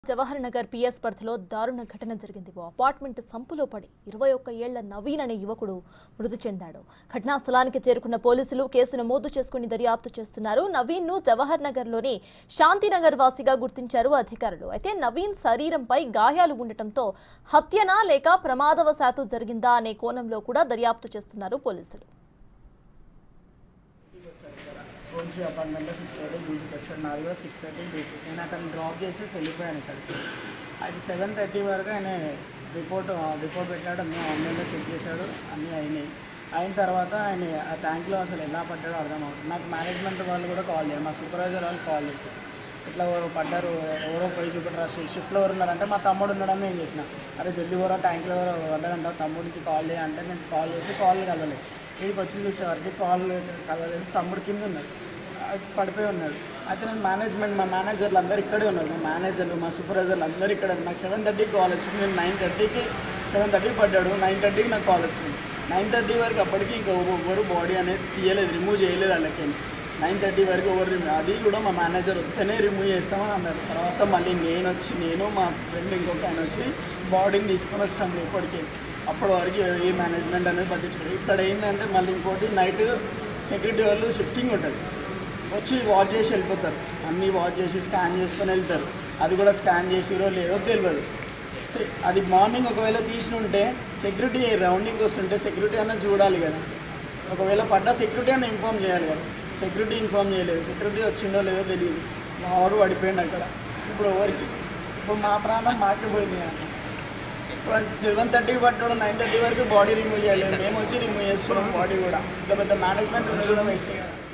Jawahar Nagar PS పరిధిలో దారుణ ఘటన జరిగింది ఓ అపార్ట్మెంట్ సంపులో పడి ఇరవై ఒక్క ఏళ్ల నవీన్ అనే యువకుడు మృతి చెందాడు ఘటనా స్థలానికి చేరుకున్న పోలీసులు కేసు నమోదు చేసుకుని దర్యాప్తు చేస్తున్నారు నవీన్ ను జవహర్ నగర్ లోని శాంతినగర్ వాసిగా గుర్తించారు అధికారులు అయితే నవీన్ శరీరంపై గాయాలు ఉండటంతో హత్యనా లేక ప్రమాదవశాత్తు జరిగిందా అనే కోణంలో కూడా దర్యాప్తు చేస్తున్నారు పోలీసులు ఓన్సీ అపార్ట్మెంట్లో సిక్స్ థర్టీ డ్యూటీకి వచ్చాడు నాది కూడా సిక్స్ థర్టీ డ్యూటీ నేను అతను డ్రాప్ చేసేసి వెళ్ళిపోయాను ఇక్కడికి అది సెవెన్ థర్టీ వరకు ఆయన రిపోర్ట్ రిపోర్ట్ పెట్టాడు అన్నీ ఆన్లైన్లో చెక్ చేశాడు అన్నీ అయినాయి అయిన తర్వాత ఆయన ఆ ట్యాంక్లో అసలు ఎలా పడ్డాడో అర్థం అవుతుంది నాకు మేనేజ్మెంట్ వాళ్ళు కూడా కాల్ చేయాలి మా సూపర్వైజర్ వాళ్ళు కాల్ చేశారు ఇట్లా ఎవరో పడ్డారు ఎవరో పోయి చూపెట్టరా షిఫ్ట్లో ఎవరు ఉన్నారంటే మా తమ్ముడు ఉన్నాడని నేను చెప్పిన అరే జల్దీ ఎవరో ట్యాంక్లో ఎవరో పడ్డారంట తమ్ముడికి కాల్ చేయంటే నేను కాల్ చేసి కాల్ కలవలేదు వీడికి వచ్చి చూసేవారికి కాల్ కలవలేదు తమ్ముడు కింద ఉన్నాడు ఆ పడిపోయి ఉన్నాడు అయితే నేను మేనేజ్మెంట్ మా మేనేజర్లు అందరు ఇక్కడే ఉన్నారు మా మేనేజర్లు మా సూపర్వైజర్లు అందరూ ఇక్కడ నాకు సెవెన్ థర్టీకి కాల్ వచ్చింది నేను నైన్ థర్టీకి సెవెన్ థర్టీకి పడ్డాడు నైన్ థర్టీకి నాకు కాల్ వచ్చింది నైన్ థర్టీ వరకు అప్పటికి ఇంకా ఎవరు బాడీ అనేది తీయలేదు రిమూవ్ చేయలేదు వాళ్ళకి నైన్ థర్టీ వరకు ఎవరు రిమూవ్ అది కూడా మా మేనేజర్ వస్తేనే రిమూవ్ చేస్తామని అన్నారు తర్వాత మళ్ళీ నేను వచ్చి నేను మా ఫ్రెండ్ ఇంకొక ఆయన వచ్చి బాడీని తీసుకొని వస్తాం ఇప్పటికి అప్పటి వరకు ఏ మేనేజ్మెంట్ అనేది పట్టించుకోరు ఇక్కడ ఏంటంటే మళ్ళీ ఇంకోటి నైట్ సెక్యూరిటీ వాళ్ళు షిఫ్టింగ్ ఉంటుంది వచ్చి వాచ్ చేసి వెళ్ళిపోతారు అన్నీ వాచ్ చేసి స్కాన్ చేసుకొని వెళ్తారు అది కూడా స్కాన్ చేసిరో లేదో తెలియదు సె- అది మార్నింగ్ ఒకవేళ తీసి ఉంటే సెక్యూరిటీ రౌండింగ్ వస్తుంటే సెక్యూరిటీ అన్న చూడాలి కదా ఒకవేళ పడ్డ సెక్యూరిటీ అన్న ఇన్ఫామ్ చేయాలి కదా సెక్యూరిటీ ఇన్ఫామ్ చేయలేదు సెక్యూరిటీ వచ్చిందో లేదో తెలియదు మా వాడు పడిపోయింది అక్కడ ఇప్పుడు ఎవరికి ఇప్పుడు మా ప్రాణం మాకే పోయింది కదా సెవెన్ థర్టీకి పట్టడం నైన్ థర్టీ వరకు బాడీ రిమూవ్ చేయలేదు మేము వచ్చి రిమూవ్ చేసుకున్నాం బాడీ కూడా ఇంత పెద్ద మేనేజ్మెంట్ ఉన్నది కూడా వేస్ట్ కదా